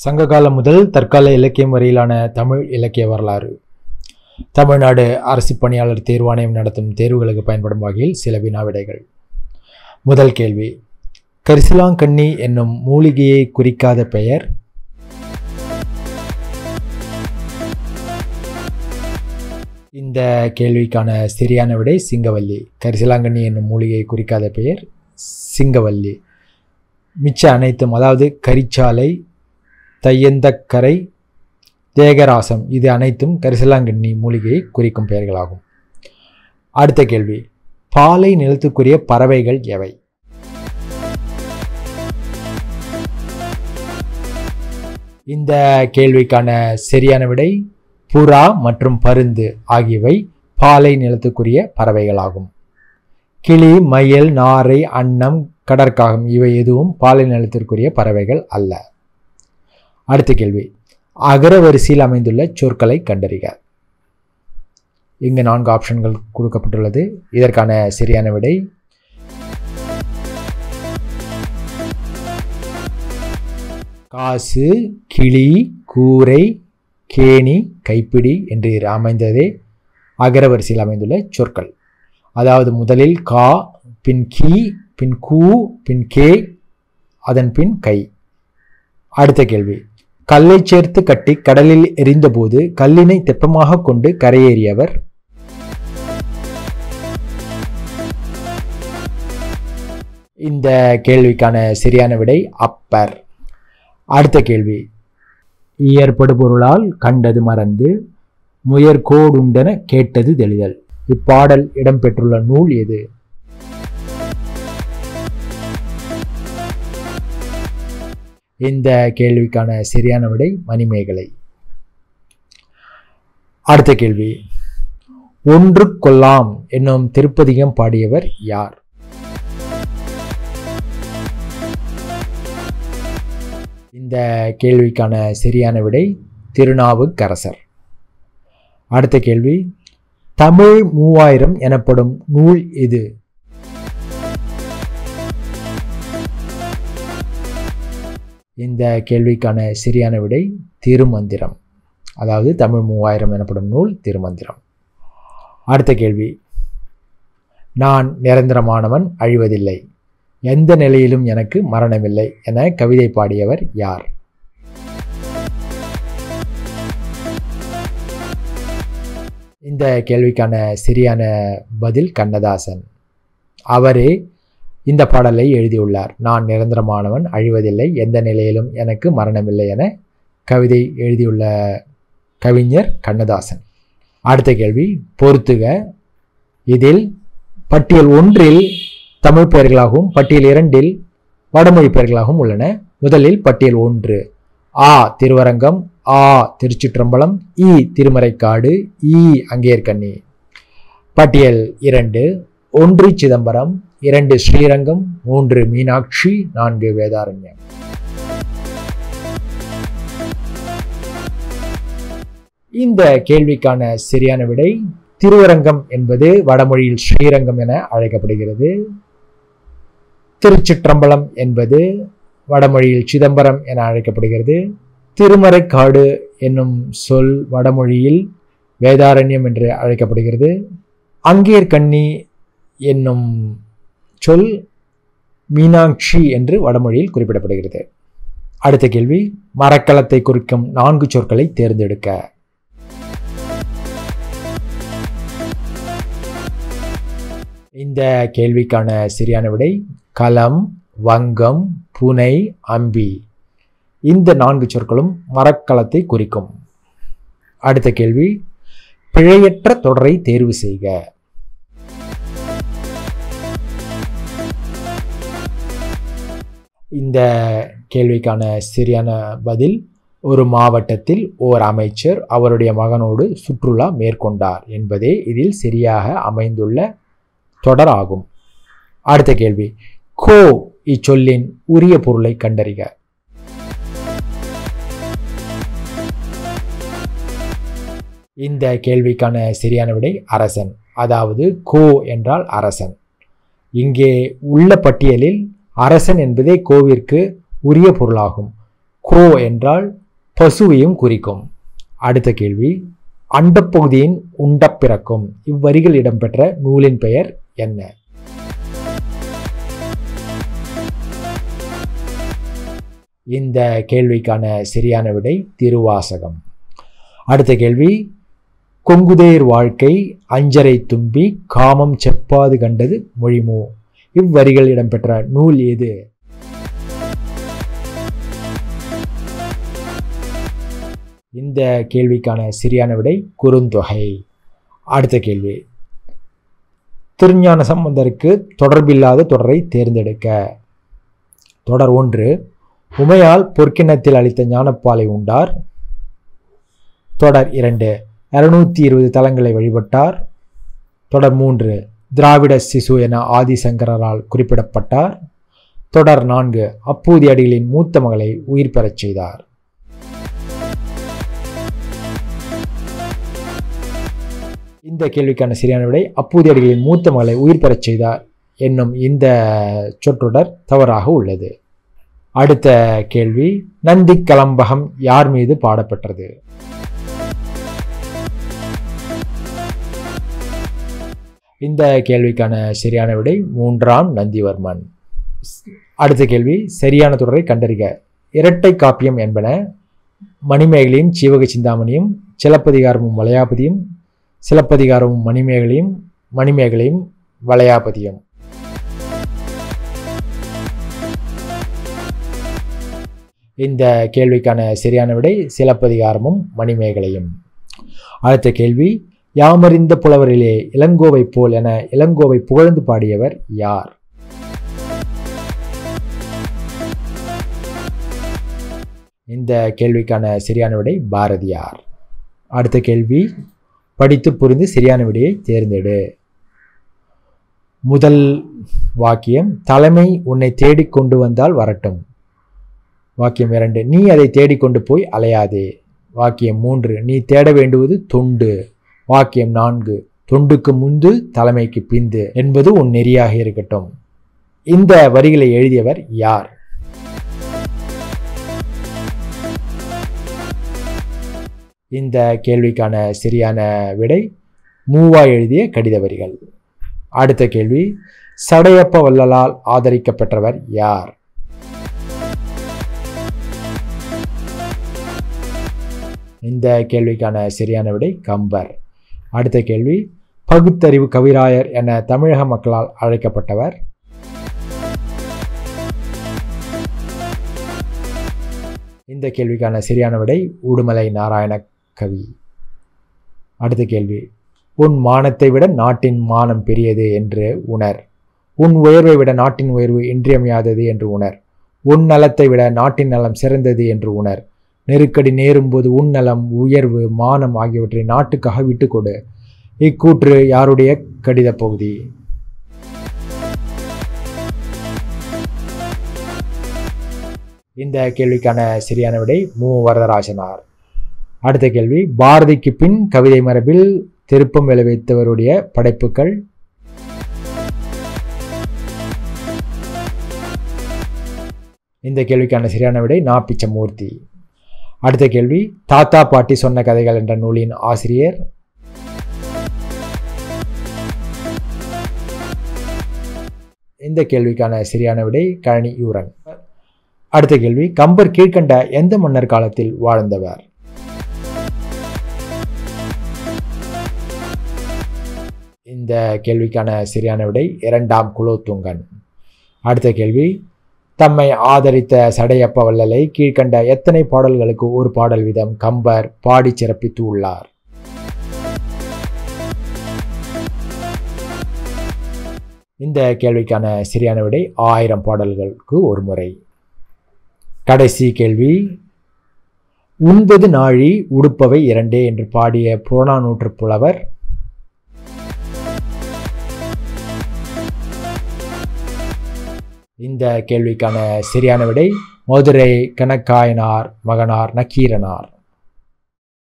சங்ககாலம் முதல் தற்கால இலக்கியம் வரையிலான தமிழ் இலக்கிய வரலாறு தமிழ்நாடு அரசு பணியாளர் தேர்வாணையம் நடத்தும் தேர்வுகளுக்கு பயன்படும் வகையில் சில வினாவிடைகள் முதல் கேள்வி கரிசலாங்கண்ணி என்னும் மூலிகையை குறிக்காத பெயர் இந்த கேள்விக்கான சரியான விடை சிங்கவல்லி கரிசலாங்கண்ணி என்னும் மூலிகையை குறிக்காத பெயர் சிங்கவல்லி மிச்ச அனைத்தும் அதாவது கரிச்சாலை தையந்தக்கரை தேகராசம் இது அனைத்தும் கரிசலாங்கண்ணி மூலிகையை குறிக்கும் பெயர்களாகும் அடுத்த கேள்வி பாலை நிலத்துக்குரிய பறவைகள் எவை இந்த கேள்விக்கான சரியான விடை புறா மற்றும் பருந்து ஆகியவை பாலை நிலத்துக்குரிய பறவைகளாகும் கிளி மயில் நாரை அன்னம் கடற்காகம் இவை எதுவும் பாலை நிலத்திற்குரிய பறவைகள் அல்ல அடுத்த கேள்வி அகர வரிசையில் அமைந்துள்ள சொற்களை கண்டறிக இங்கு நான்கு ஆப்ஷன்கள் கொடுக்கப்பட்டுள்ளது இதற்கான சரியான விடை காசு கிளி கூரை கேணி கைப்பிடி என்று அமைந்ததே அகர வரிசையில் அமைந்துள்ள சொற்கள் அதாவது முதலில் கா பின் கி பின் கூ பின் கே அதன் பின் கை அடுத்த கேள்வி கல்லை சேர்த்து கட்டி கடலில் எரிந்தபோது கல்லினை தெப்பமாக கொண்டு கரையேறியவர் இந்த கேள்விக்கான சரியான விடை அப்பர் அடுத்த கேள்வி இயற்படு பொருளால் கண்டது மறந்து முயற்கோடுண்டென கேட்டது தெளிதல் இப்பாடல் இடம்பெற்றுள்ள நூல் எது இந்த கேள்விக்கான சரியான விடை மணிமேகலை அடுத்த கேள்வி ஒன்று கொல்லாம் என்னும் திருப்பதிகம் பாடியவர் யார் இந்த கேள்விக்கான சரியான விடை திருநாவுக்கரசர் அடுத்த கேள்வி தமிழ் மூவாயிரம் எனப்படும் நூல் எது இந்த கேள்விக்கான சரியான விடை திருமந்திரம் அதாவது தமிழ் மூவாயிரம் எனப்படும் நூல் திருமந்திரம் அடுத்த கேள்வி நான் நிரந்தரமானவன் அழிவதில்லை எந்த நிலையிலும் எனக்கு மரணமில்லை என கவிதை பாடியவர் யார் இந்த கேள்விக்கான சரியான பதில் கண்ணதாசன் அவரே இந்த பாடலை எழுதியுள்ளார் நான் நிரந்தரமானவன் அழிவதில்லை எந்த நிலையிலும் எனக்கு மரணமில்லை என கவிதை எழுதியுள்ள கவிஞர் கண்ணதாசன் அடுத்த கேள்வி பொறுத்துக இதில் பட்டியல் ஒன்றில் தமிழ் பெயர்களாகவும் பட்டியல் இரண்டில் வடமொழி பெயர்களாகவும் உள்ளன முதலில் பட்டியல் ஒன்று ஆ திருவரங்கம் ஆ திருச்சிற்றம்பலம் இ திருமறைக்காடு இ அங்கேற்கண்ணி பட்டியல் இரண்டு ஒன்று சிதம்பரம் இரண்டு ஸ்ரீரங்கம் மூன்று மீனாட்சி நான்கு வேதாரண்யம் இந்த கேள்விக்கான சரியான விடை திருவரங்கம் என்பது வடமொழியில் ஸ்ரீரங்கம் என அழைக்கப்படுகிறது திருச்சிற்றம்பலம் என்பது வடமொழியில் சிதம்பரம் என அழைக்கப்படுகிறது திருமறைக்காடு என்னும் சொல் வடமொழியில் வேதாரண்யம் என்று அழைக்கப்படுகிறது அங்கேற்கண்ணி என்னும் சொல் மீனாட்சி என்று வடமொழியில் குறிப்பிடப்படுகிறது அடுத்த கேள்வி மரக்கலத்தை குறிக்கும் நான்கு சொற்களை தேர்ந்தெடுக்க இந்த கேள்விக்கான சரியான விடை களம் வங்கம் புனை அம்பி இந்த நான்கு சொற்களும் மரக்கலத்தை குறிக்கும் அடுத்த கேள்வி பிழையற்ற தொடரை தேர்வு செய்க இந்த கேள்விக்கான சரியான பதில் ஒரு மாவட்டத்தில் ஓர் அமைச்சர் அவருடைய மகனோடு சுற்றுலா மேற்கொண்டார் என்பதே இதில் சரியாக அமைந்துள்ள தொடர் ஆகும் அடுத்த கேள்வி கோ இச்சொல்லின் உரிய பொருளை கண்டறிக இந்த கேள்விக்கான சரியான விடை அரசன் அதாவது கோ என்றால் அரசன் இங்கே உள்ள பட்டியலில் அரசன் என்பதே கோவிற்கு உரிய பொருளாகும் கோ என்றால் பசுவையும் குறிக்கும் அடுத்த கேள்வி அண்டப்பகுதியின் உண்டப் பிறக்கும் இவ்வரிகள் இடம்பெற்ற நூலின் பெயர் என்ன இந்த கேள்விக்கான சரியான விடை திருவாசகம் அடுத்த கேள்வி கொங்குதேர் வாழ்க்கை அஞ்சரை தும்பி காமம் செப்பாது கண்டது மொழிமோ இவ்வரிகள் இடம்பெற்ற நூல் எது இந்த கேள்விக்கான சரியான விடை குறுந்தொகை அடுத்த கேள்வி திருஞான சம்பந்தருக்கு தொடர்பில்லாத தொடரை தேர்ந்தெடுக்க தொடர் ஒன்று உமையால் பொற்கிண்ணத்தில் அளித்த ஞானப்பாலை உண்டார் தொடர் இரண்டு இருநூத்தி இருபது தலங்களை வழிபட்டார் தொடர் மூன்று திராவிட சிசு என ஆதிசங்கரால் குறிப்பிடப்பட்டார் தொடர் நான்கு அப்பூதி அடிகளின் மூத்த மகளை உயிர் பெறச் செய்தார் இந்த கேள்விக்கான சரியான விடை அப்பூதி அடிகளின் மூத்த மகளை உயிர் பெறச் செய்தார் என்னும் இந்த சொற்றொடர் தவறாக உள்ளது அடுத்த கேள்வி நந்தி கலம்பகம் யார் மீது பாடப்பட்டது இந்த கேள்விக்கான சரியான விடை மூன்றாம் நந்திவர்மன் அடுத்த கேள்வி சரியான தொடரை கண்டறிக இரட்டை காப்பியம் என்பன மணிமேகலையும் சீவக சிந்தாமணியும் சிலப்பதிகாரமும் வளையாபதியும் சிலப்பதிகாரமும் மணிமேகலையும் மணிமேகலையும் வளையாபதியும் இந்த கேள்விக்கான சரியான விடை சிலப்பதிகாரமும் மணிமேகலையும் அடுத்த கேள்வி யாமறிந்த புலவரிலே இளங்கோவை போல் என இளங்கோவை புகழ்ந்து பாடியவர் யார் இந்த கேள்விக்கான சரியான விடை பாரதியார் அடுத்த கேள்வி படித்து புரிந்து சரியான விடையை தேர்ந்தெடு முதல் வாக்கியம் தலைமை உன்னை தேடிக் கொண்டு வந்தால் வரட்டும் வாக்கியம் இரண்டு நீ அதை தேடிக்கொண்டு போய் அலையாதே வாக்கியம் மூன்று நீ தேட வேண்டுவது தொண்டு வாக்கியம் நான்கு தொண்டுக்கு முந்து தலைமைக்கு பிந்து என்பது உன் நெறியாக இருக்கட்டும் இந்த வரிகளை எழுதியவர் யார் இந்த கேள்விக்கான சரியான விடை மூவா எழுதிய கடித வரிகள் அடுத்த கேள்வி சடையப்ப வள்ளலால் ஆதரிக்கப்பெற்றவர் யார் இந்த கேள்விக்கான சரியான விடை கம்பர் அடுத்த கேள்வி பகுத்தறிவு கவிராயர் என தமிழக மக்களால் அழைக்கப்பட்டவர் இந்த கேள்விக்கான சரியான விடை உடுமலை நாராயண கவி அடுத்த கேள்வி உன் மானத்தை விட நாட்டின் மானம் பெரியது என்று உணர் உன் உயர்வை விட நாட்டின் உயர்வு இன்றியமையாதது என்று உணர் உன் நலத்தை விட நாட்டின் நலம் சிறந்தது என்று உணர் நெருக்கடி நேரும்போது உன் நலம் உயர்வு மானம் ஆகியவற்றை நாட்டுக்காக விட்டுக்கொடு இக்கூற்று யாருடைய கடித பகுதி இந்த கேள்விக்கான சரியான விடை மு வரதராஜனார் அடுத்த கேள்வி பாரதிக்கு பின் கவிதை மரபில் திருப்பம் விளைவித்தவருடைய படைப்புகள் இந்த கேள்விக்கான சரியான விடை நா பிச்சமூர்த்தி அடுத்த கேள்வி தாத்தா பாட்டி சொன்ன கதைகள் என்ற நூலின் ஆசிரியர் இந்த கேள்விக்கான சரியான விடை கழனி யூரன் அடுத்த கேள்வி கம்பர் கீழ்கண்ட எந்த மன்னர் காலத்தில் வாழ்ந்தவர் இந்த கேள்விக்கான சரியான விடை இரண்டாம் குலோத்துங்கன் அடுத்த கேள்வி தம்மை ஆதரித்த சடையப்ப வள்ளலை கீழ்கண்ட எத்தனை பாடல்களுக்கு ஒரு பாடல் வீதம் கம்பர் பாடி சிறப்பித்து உள்ளார் இந்த கேள்விக்கான சரியான விடை ஆயிரம் பாடல்களுக்கு ஒரு முறை கடைசி கேள்வி உண்பது நாழி உடுப்பவை இரண்டே என்று பாடிய புறநானூற்று புலவர் இந்த கேள்விக்கான சரியான விடை மதுரை கணக்காயனார் மகனார் நக்கீரனார்